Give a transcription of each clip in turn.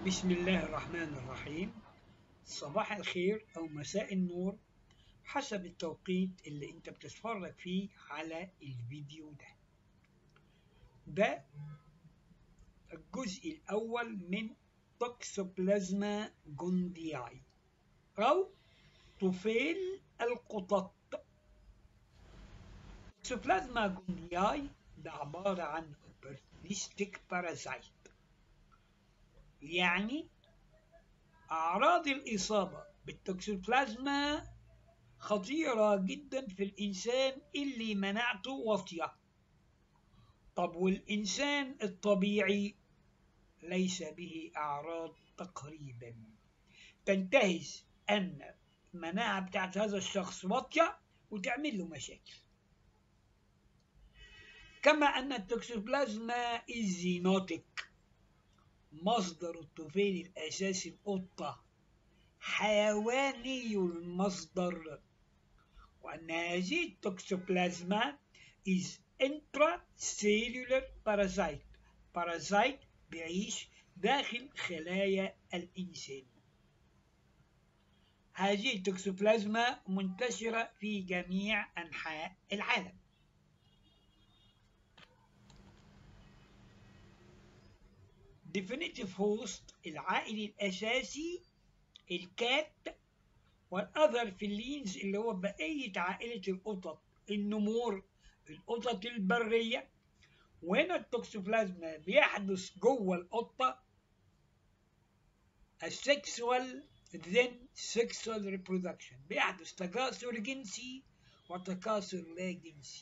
بسم الله الرحمن الرحيم صباح الخير أو مساء النور حسب التوقيت اللي انت بتتفرج فيه على الفيديو ده ده الجزء الأول من توكسوبلازما جوندياي أو طفيل القطط توكسوبلازما جوندياي ده عبارة عن opportunistic parasite يعني أعراض الإصابة بالتوكسوبلازما خطيرة جدا في الإنسان اللي مناعته واطية طب والإنسان الطبيعي ليس به أعراض تقريبا تنتهز أن المناعة بتاعت هذا الشخص واطية وتعمل له مشاكل كما أن التوكسوبلازما الزينوتيك مصدر الطفيل الأساسي القطة حيواني المصدر وأن هذه التوكسوبلازما is intracellular parasite parasite بيعيش داخل خلايا الإنسان هذه التوكسوبلازما منتشرة في جميع أنحاء العالم definitive host العائل الأساسي الكات والأذر فيلينز اللي هو بقية عائلة القطط النمور القطط البرية وهنا التوكسوبلازما بيحدث جوه القطة السكسوال then sexual reproduction بيحدث تكاثر جنسي وتكاثر لا جنسي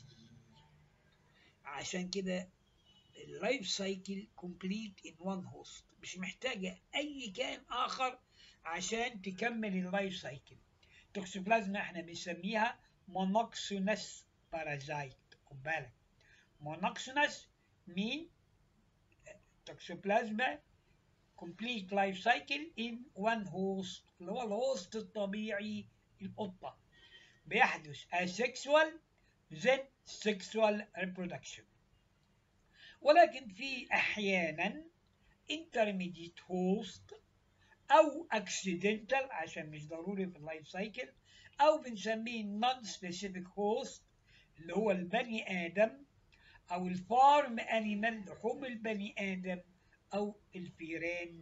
عشان كده اللايف سايكل كومبليت ان وان هوست مش محتاجة أي كائن آخر عشان تكمل اللايف سايكل توكسوبلازما احنا بنسميها مونوكسونس بارازايت خد بالك مونوكسونس مين توكسوبلازما complete life cycle in one host اللي هو الهوست الطبيعي القطة بيحدث asexual then sexual reproduction ولكن في أحيانا intermediate host أو accidental عشان مش ضروري في اللايف سايكل أو بنسميه non specific host اللي هو البني آدم أو الفارم أنيمال لحوم البني آدم أو الفيران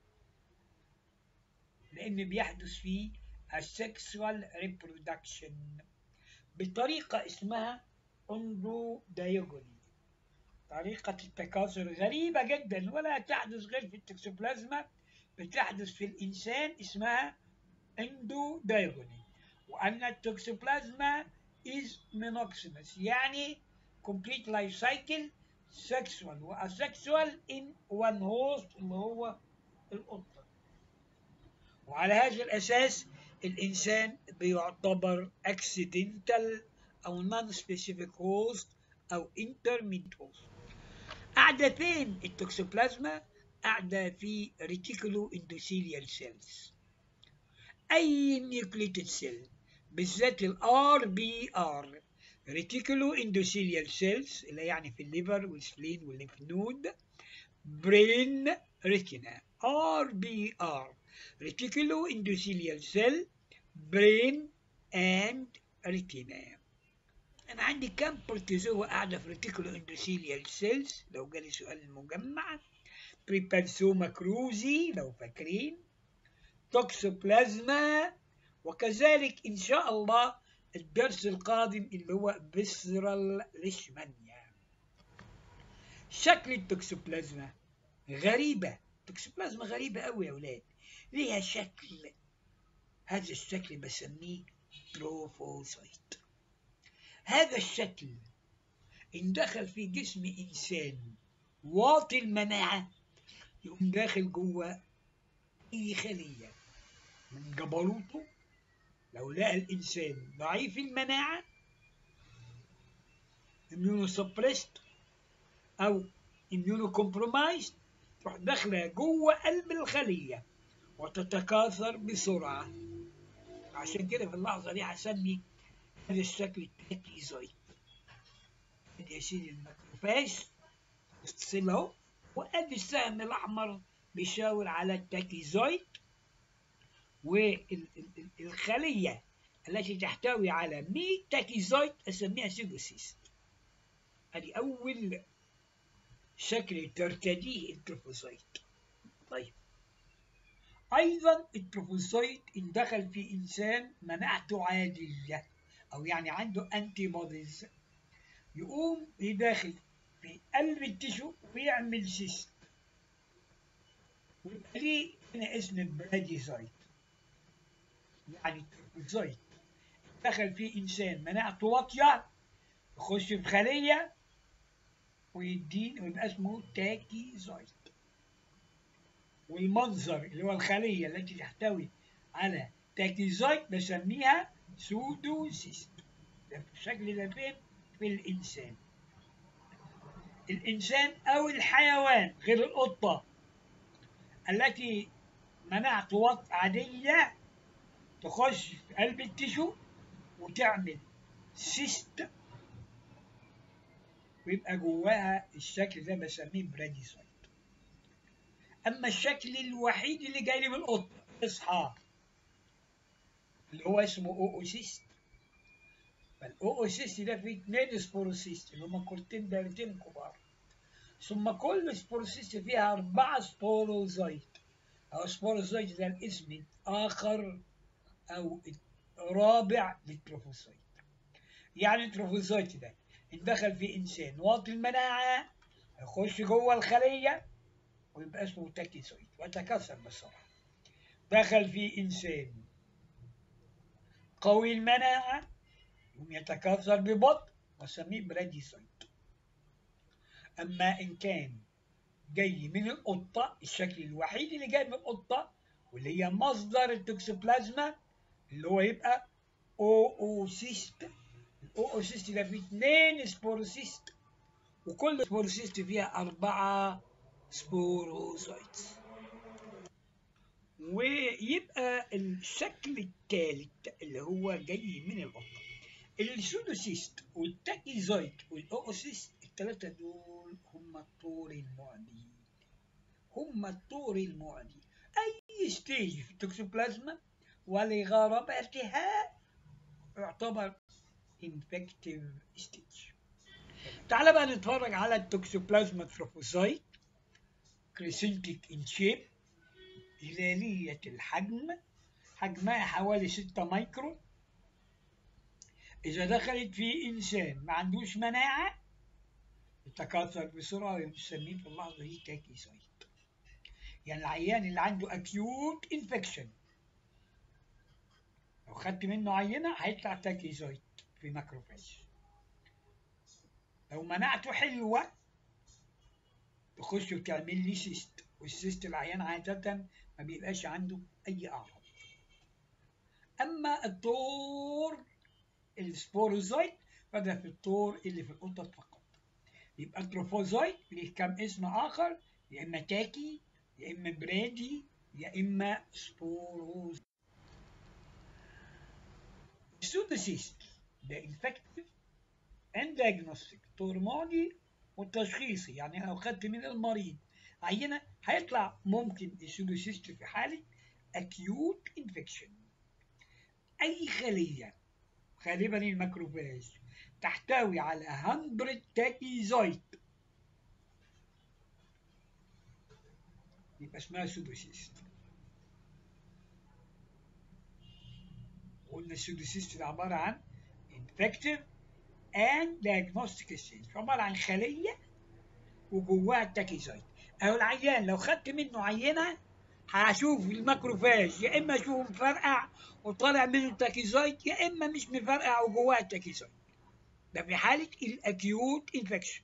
لأن بيحدث فيه السكسوال reproduction بطريقة اسمها اندودايجوني طريقة التكاثر غريبة جدا ولا تحدث غير في التكسوبلازما بتحدث في الإنسان اسمها اندودايجوني وأن التوكسوبلازما is monoxenous يعني complete life cycle sexual وasexual in one host اللي هو القطة وعلى هذا الأساس الإنسان بيعتبر accidental أو non-specific host أو intermediate host قاعدة فين التوكسوبلازما؟ قاعدة في ريتيكولو اندوثيليال سيلز أي نيوكليتد سيل بالذات الار بي ار ريتيكولو اندوثيليال سيلز اللي يعني في الليفر والسبلين والليمف نود برين ريتينا ار بي ار ريتيكولو اندوثيليال سيل برين اند ريتينا انا عندي كام بروتيزوا قاعده في ريتيكولو اندوثيليال سيلز لو جالي سؤال المجمع بريبانسوما كروزي لو فاكرين توكسوبلازما وكذلك ان شاء الله الدرس القادم اللي هو بسرال ليشمانيا شكل التوكسوبلازما غريبة التوكسوبلازما غريبة قوي يا ولاد ليها شكل هذا الشكل بسميه تروفوسايت هذا الشكل إن دخل في جسم إنسان واطي المناعة يقوم داخل جوه أي خلية من جبروته لو لقى الإنسان ضعيف المناعة immunosuppressed أو immunocompromised تروح داخلة جوه قلب الخلية وتتكاثر بسرعة عشان كده في اللحظة دي هسمي هذا الشكل التاكيزويد ادي يا سيدي الماكروفاج السيل اهو وادي السهم الاحمر بيشاور على التاكيزويد والخلية التي تحتوي على 100 تاكيزويد أسميها سيدوسيست هذه أول شكل ترتديه التروفوسايت طيب أيضا التروفوسايت إن دخل في إنسان مناعته عادية أو يعني عنده أنتي بوديز يقوم يداخل في قلب التشو ويعمل سيست ويبقى ليه هنا اسم براديسايت يعني التروفوسايت دخل في إنسان مناعته واطية يخش في خلية ويدين ويبقى اسمه تاكيزايت والمنظر اللي هو الخلية التي تحتوي على تاكيزايت بسميها سودوسيست ده في الشكل ده فين؟ في الإنسان الإنسان أو الحيوان غير القطة التي مناعته وط عادية تخش في قلب التشو وتعمل سيست ويبقى جواها الشكل ده بسميه براديسايت اما الشكل الوحيد اللي جاي لي من القطه اصحى اللي هو اسمه اوسيست فالاوسيست ده فيه اثنين سبوروسيست اللي هما كورتين دايرتين كبار ثم كل سبوروسيست فيها أربعة سبوروزايت أو سبوروزايت ده الاسم الآخر أو الرابع للتروفوسايت يعني التروفوسايت ده إن دخل في إنسان واطي المناعة يخش جوه الخلية ويبقى اسمه تاكيسويد ويتكسر بسرعة دخل في إنسان قوي المناعة يقوم يتكاثر ببطء وسميه براديسويد أما إن كان جاي من القطة الشكل الوحيد اللي جاي من القطة واللي هي مصدر التوكسوبلازما اللي هو يبقى أوسيست الأوسيست ده فيه اثنين سبوروسيست وكل سبوروسيست فيها أربعة سبوروسايتس ويبقى الشكل الثالث اللي هو جاي من القطة السودوسيست والتاكيزويد والأوسيست الثلاثة دول هم الطور المعدي هم الطور المعدي أي ستيج في التوكسوبلازما ولغرابتها يعتبر infective stage تعال بقى نتفرج على التوكسوبلازما تروفوسايت كريسنتيك ان شيب هلالية الحجم حجمها حوالي 6 مايكرون إذا دخلت في إنسان ما عندوش مناعة يتكاثر بسرعة ويسميه في اللحظة دي تاكيسايت يعني العيان اللي عنده أكيوت انفكشن لو خدت منه عينة هيطلع تاكيزايت في ماكروفاج لو مناعته حلوة تخش وتعمل لي سيست والسيست العيان عادة ما بيبقاش عنده أي أعراض أما الطور السبوروزايت فده في الطور اللي في القطط فقط يبقى التروفوزايت ليه كم اسم آخر يا إما تاكي يا إما برادي يا إما سبوروز السودوسيست ده انفكتيف اند دايجنوستيك طور معدي والتشخيصي يعني لو خدت من المريض عينه هيطلع ممكن السودوسيست في حاله اكيوت انفكشن اي خليه غالبا الماكروفاج تحتوي على 100 تاكيزويد يبقى اسمها سودوسيست قلنا السودوسيست ده عبارة عن infective and diagnostic stage عبارة عن خلية وجواها التاكيزويد أهو العيان لو خدت منه عينة هشوف الماكروفاج يا إما أشوفه مفرقع وطالع منه التاكيزويد يا إما مش مفرقع وجواه التاكيزويد ده في حالة الأكيوت انفكشن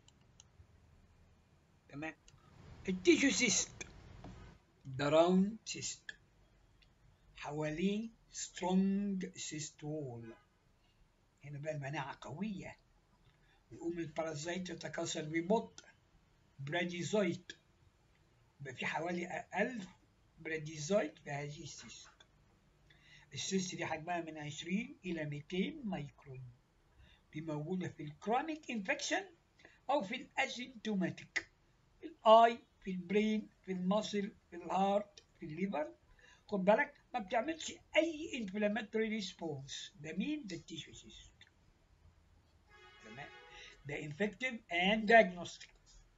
تمام التيشو سيست ده راوند سيست حواليه سترونج سيست وول هنا بقى المناعة قوية يقوم البارازيت يتكاثر ببطء براديزويت يبقى في حوالي ألف براديزويت في هذه السيست السيست دي حجمها من 20 إلى 200 مايكرون دي موجودة في الكرونيك انفكشن أو في الأسيمتوماتيك الآي في البرين في المصل في الهارت في الليفر خد بالك ما بتعملش اي انفلاماتوري ريسبونس ده مين ده التيشو سيست تمام ده انفكتيف اند دايجنوستيك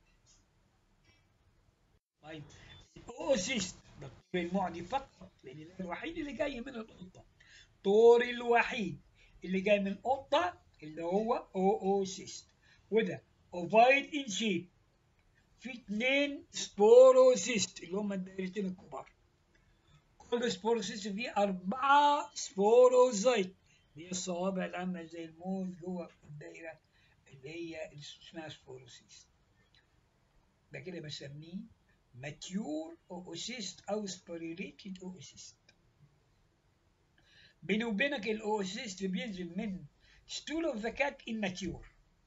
طيب الاوسيست ده الطور المعدي فقط لان ده الوحيد اللي جاي من القطه الطور الوحيد اللي جاي من القطه اللي هو اوسيست وده اوفايد ان شيب في اتنين سبوروسيست اللي هم الدايرتين الكبار كل سبوروسيست فيه أربعة سبوروزايت اللي هي الصوابع اللي عاملة زي الموز جوه الدايرة اللي هي اسمها سبوروسيست ده كده بسميه ماتيور اوسيست أو سبوريليتد اوسيست بيني وبينك الاوسيست بينزل من ستول اوف ذا كات immature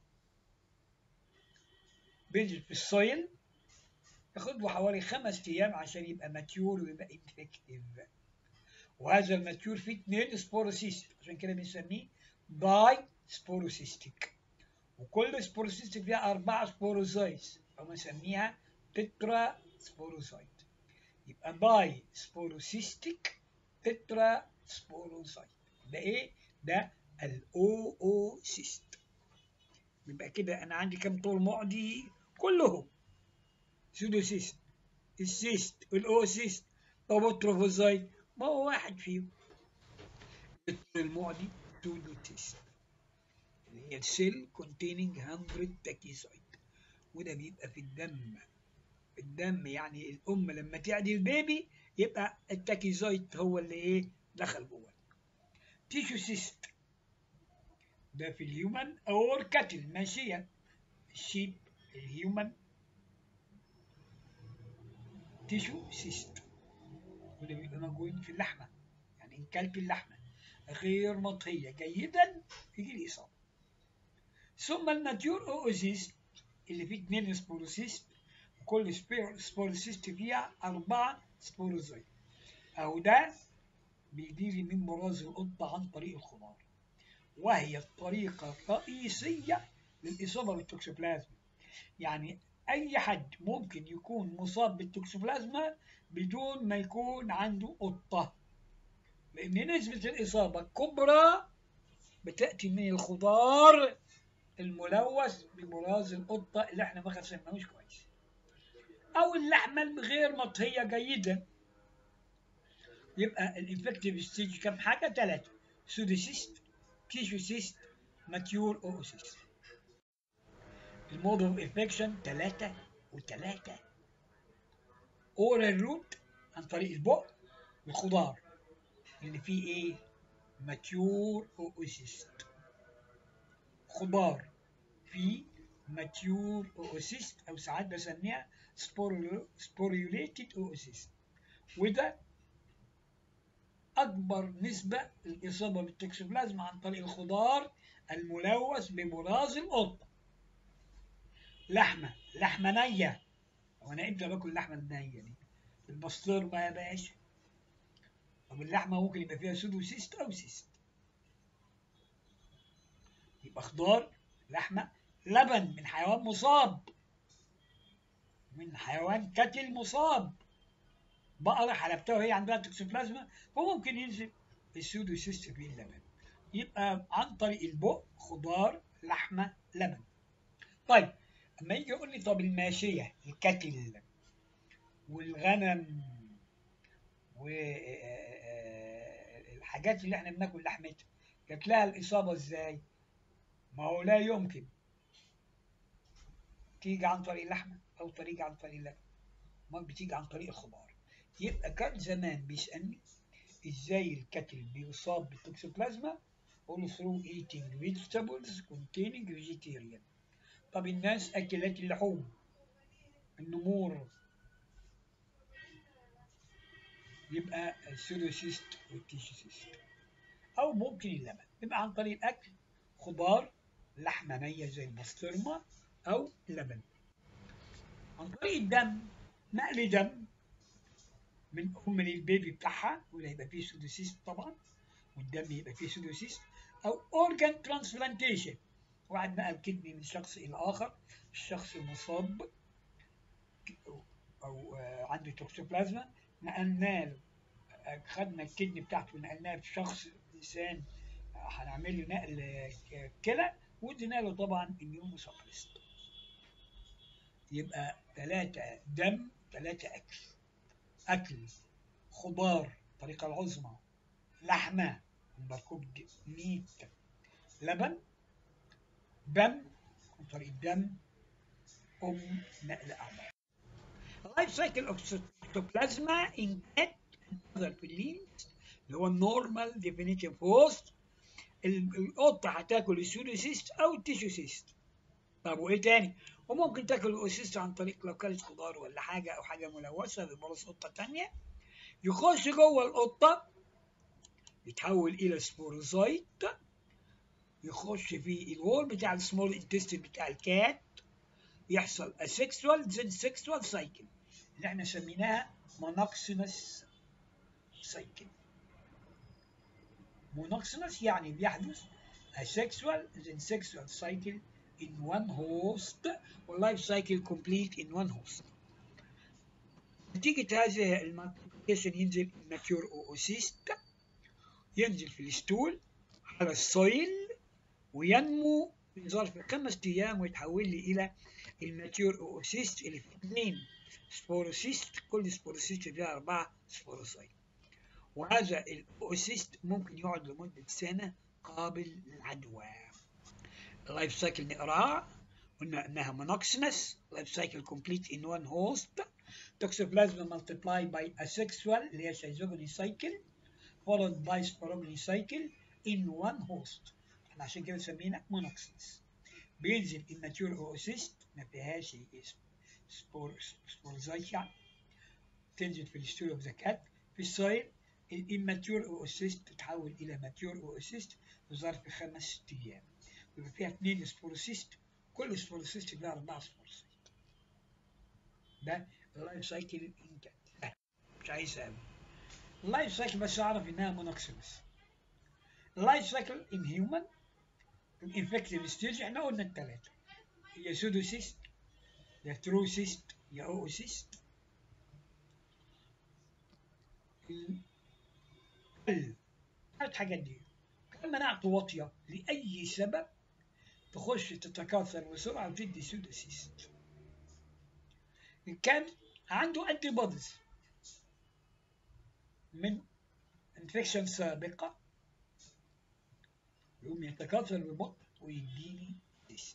بينزل في السويل ياخد له حوالي خمس ايام عشان يبقى ماتيور ويبقى انفكتيف وهذا الماتيور فيه اثنين سبوروسيست عشان كده بنسميه باي سبوروسيستيك وكل سبوروسيست فيها اربعه سبوروزايتس او بنسميها تترا سبوروزايت يبقى باي سبوروسيستيك تترا سبوروزايت ده ايه؟ ده الاو او سيست يبقى كده انا عندي كام طول معدي كلهم سودوسيست السيست والاوسيست طب التروفوزايت ما هو واحد فيهم الطول المعدي سودوسيست اللي هي السيل containing 100 تاكيزايت وده بيبقى في الدم في الدم يعني الام لما تعدي البيبي يبقى التاكيزايت هو اللي ايه دخل جوه تيشو سيست ده في الهيومن او الكتل ماشيه الشيب الهيومن تيشو سيست وده بيبقى موجود في اللحمه يعني ان كلت اللحمه غير مطهيه جيدا يجي لي اصابه ثم الماتيور اوزيست اللي فيه اثنين سبوروسيست وكل سبوروسيست فيها اربعه سبوروزايت اهو ده بيجي من براز القطه عن طريق الخضار وهي الطريقة الرئيسية للإصابة بالتوكسوبلازما يعني أي حد ممكن يكون مصاب بالتوكسوبلازما بدون ما يكون عنده قطة لأن نسبة الإصابة الكبرى بتأتي من الخضار الملوث ببراز القطة اللي احنا ما غسلناهوش كويس أو اللحمة الغير مطهية جيدا يبقى الانفكتيف ستيج كم حاجة؟ ثلاثة سودوسيست تيشو سيست ماتيور اوسيست المود اوف انفكشن ثلاثة وثلاثة اورال روت عن طريق البق الخضار اللي فيه ايه ماتيور اوسيست خضار فيه ماتيور اوسيست او ساعات بسميها سبوريوليتد اوسيست وده أكبر نسبة للإصابة بالتوكسوبلازما عن طريق الخضار الملوث ببراز القطة. لحمة لحمة نية وأنا إمتى باكل اللحمة النية دي؟ البسطرمة يا باشا. طب اللحمة ممكن يبقى فيها سودوسيست أو سيست. يبقى خضار لحمة لبن من حيوان مصاب من حيوان كتل مصاب بقرة حلبتها وهي عندها توكسوبلازما فممكن ينزل السودوسيست في اللبن يبقى عن طريق البق خضار لحمة لبن طيب اما يجي يقول لي طب الماشية الكتل والغنم والحاجات اللي احنا بناكل لحمتها جات لها الإصابة ازاي؟ ما هو لا يمكن تيجي عن طريق اللحمة أو تيجي عن طريق اللبن ما بتيجي عن طريق الخضار يبقى كان زمان بيسألني ازاي الكتل بيصاب بالتوكسوبلازما اقول through eating vegetables containing vegetarian طب الناس اكلات اللحوم النمور يبقى السودوسيست والتيشوسيست او ممكن اللبن يبقى عن طريق الاكل خضار لحمه نيه زي البسطرمه او لبن عن طريق الدم نقل دم من ام للبيبي بتاعها وده يبقى فيه سودوسيست طبعا والدم يبقى فيه سودوسيست او اورجان ترانسبلانتيشن واحد نقل كدني من شخص الى اخر الشخص مصاب او آه، عنده توكسوبلازما نقلناه آه، خدنا الكدني بتاعته ونقلناها في شخص انسان آه، هنعمل له نقل آه، كلى وادينا له طبعا اميونو سبريست يبقى ثلاثة دم ثلاثة أكل أكل خضار الطريقة العظمى لحمة بركوب ميت لبن دم عن طريق الدم أم نقل أعماق اللايف سايكل اوف cytoplasma in cat and other felines اللي هو النورمال ديفينيتيف هوست القطة هتاكل السودوسيست أو التيشوسيست طب وإيه تاني؟ وممكن تاكل الأوسيست عن طريق لو كانت خضار ولا حاجة أو حاجة ملوثة ببرص قطة تانية يخش جوه القطة يتحول إلى سبوروزايت يخش في الوول بتاع السمول انتستين بتاع الكات يحصل asexual then sexual cycle اللي احنا سميناها monoxenous cycle monoxenous يعني بيحدث asexual then sexual cycle in one host واللايف cycle complete in one host نتيجة هذه المالتيبيكيشن ينزل الماتيور اوسيست ينزل في الستول على السويل وينمو في ظرف خمس ايام ويتحول لي الى الماتيور اوسيست اللي فيه اثنين سبوروسيست كل سبوروسيست فيها اربعه سبوروسايت وهذا الاوسيست ممكن يقعد لمده سنه قابل للعدوى اللايف سايكل نقراها قلنا انها مونوكسنس لايف سايكل كومبليت ان وان هوست توكسوبلازما multiply by asexual اللي هي شيزوجوني سايكل followed by sporogony cycle in one host احنا عشان كده سمينا مونوكسنس بينزل الماتيور اوسيست ما فيهاش سبور سبورزايت يعني تنزل في الستول اوف ذا كات في السويل الاماتيور اوسيست تتحول الى ماتيور اوسيست في ظرف خمس ايام يبقى فيها اثنين سبوروسيست كل سبوروسيست فيها اربعه سبوروسيست ده اللايف سايكل ان كات مش عايز قوي اللايف سايكل بس اعرف انها مونوكسيمس اللايف سايكل ان هيومن الانفكتيف ستيج احنا قلنا الثلاثه هي سودوسيست يا تروسيست يا اوسيست الثلاث حاجات دي كان مناعته واطيه لاي سبب تخش تتكاثر بسرعه وتدي سودوسيست إن كان عنده انتي بوديز من انفكشن سابقه يقوم يتكاثر ببطء ويديني سيست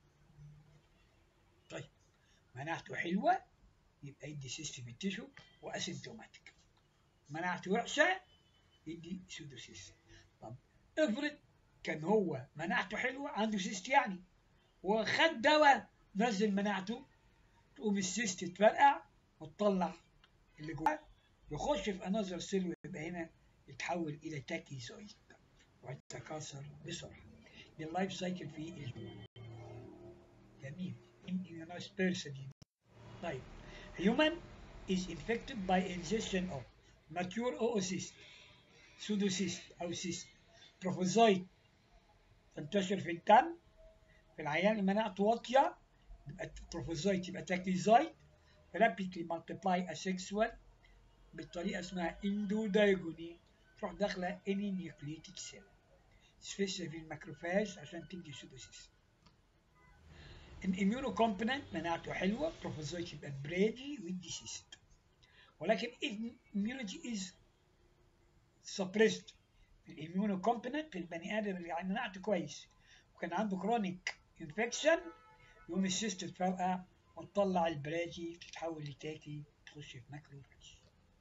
طيب مناعته حلوة يبقى يدي سيست في التشو واسيمتوماتيك مناعته وحشة يدي سودوسيست طب افرض كان هو مناعته حلوة عنده سيست يعني وخد دواء نزل مناعته تقوم السيست تفرقع وتطلع اللي جواه يخش في انذر سيل ويبقى هنا يتحول الى تاكيزويد ويتكاثر بسرعه دي اللايف سايكل في الهيومن جميل immunized person طيب human is infected by ingestion of mature oocyst pseudocyst او cyst trophozoite تنتشر في الدم في العيان اللي مناعته واطيه يبقى تروفوزايت يبقى تاكيزايت rapidly multiply asexual بالطريقه اسمها اندودايجوني تروح داخله اني نيوكليتيك سيل سبيشال في الماكروفاج عشان تدي سودوسيس الاميونو كومبوننت مناعته حلوه تروفوزايت يبقى بريدي ويدي سيست ولكن immunity is suppressed الاميونو كومبوننت في البني ادم اللي مناعته كويس وكان عنده كرونيك انفكشن يقوم السيست تفرقع وتطلع البراجي تتحول لتاكي تخش في ماكروفاج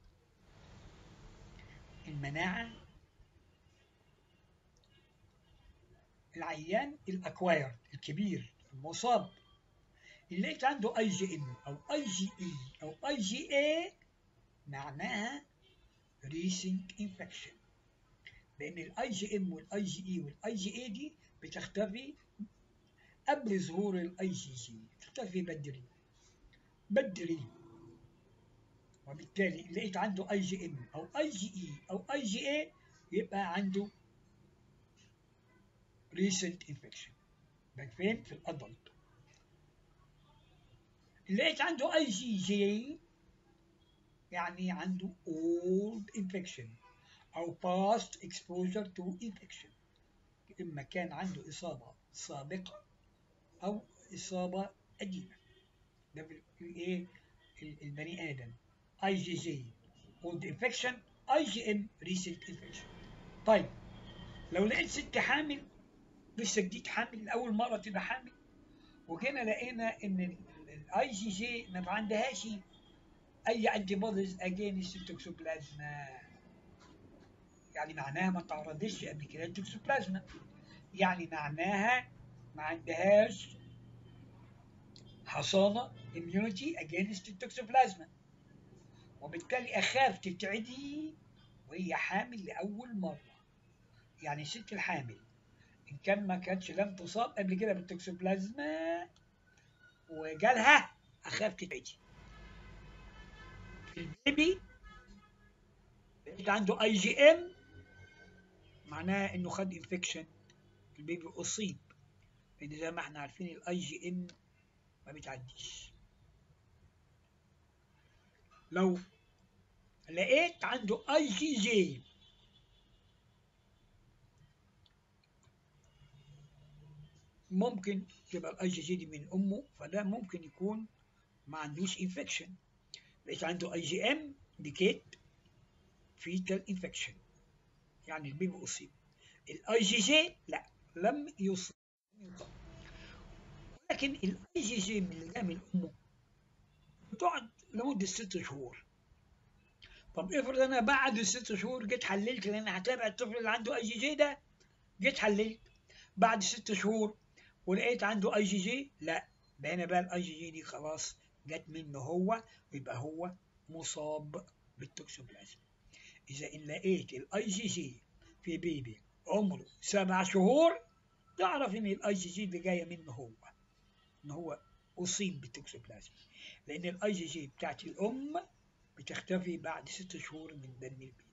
المناعة العيان الاكوايرد الكبير المصاب اللي لقيت عنده اي جي ام او اي جي اي او اي جي اي معناها ريسنج انفكشن لان الاي جي ام والاي جي اي والاي جي اي دي بتختفي قبل ظهور الاي جي جي تختفي بدري بدري وبالتالي لقيت عنده اي جي ام او اي جي اي او اي جي اي يبقى عنده recent infection ده فين في الادلت لقيت عنده اي جي جي يعني عنده old infection أو past exposure to infection إما كان عنده إصابة سابقة أو إصابة قديمة ده الإيه البني آدم اي جي جي old infection اي جي ام recent infection طيب لو لقيت ست حامل لسه جديد حامل لأول مرة تبقى حامل وجينا لقينا إن الاي جي جي ما عندهاش أي أنتي بوديز أجينست التوكسوبلازما يعني معناها ما تعرضتش قبل كده التوكسوبلازما يعني معناها ما عندهاش حصانة immunity against التوكسوبلازما وبالتالي أخاف تتعدي وهي حامل لأول مرة يعني الست الحامل إن كان ما كانتش لم تصاب قبل كده بالتوكسوبلازما وجالها أخاف تتعدي البيبي اللي عنده اي جي ام معناه انه خد انفكشن البيبي اصيب لان زي ما احنا عارفين الاي جي ام ما بتعديش لو لقيت عنده اي جي جي ممكن تبقى الاي جي جي دي من امه فده ممكن يكون ما عندوش انفكشن لقيت عنده اي جي ام ديكيت فيتال انفكشن يعني البيبي اصيب الاي جي جي لا لم يصب ولكن الاي جي جي من اللي جاء من امه بتقعد لمده ست شهور طب افرض انا بعد الست شهور جيت حللت لان هتابع الطفل اللي عنده اي جي جي ده جيت حللت بعد ست شهور ولقيت عنده اي جي جي لا ده هنا بقى الاي جي جي دي خلاص جت منه هو ويبقى هو مصاب بالتوكسوبلازم إذا إن لقيت الأي جي جي في بيبي عمره سبع شهور تعرف إن الأي جي جي دي جاية منه هو إن هو أصيب بالتوكسوبلازم لأن الأي جي جي بتاعت الأم بتختفي بعد ست شهور من دم البيبي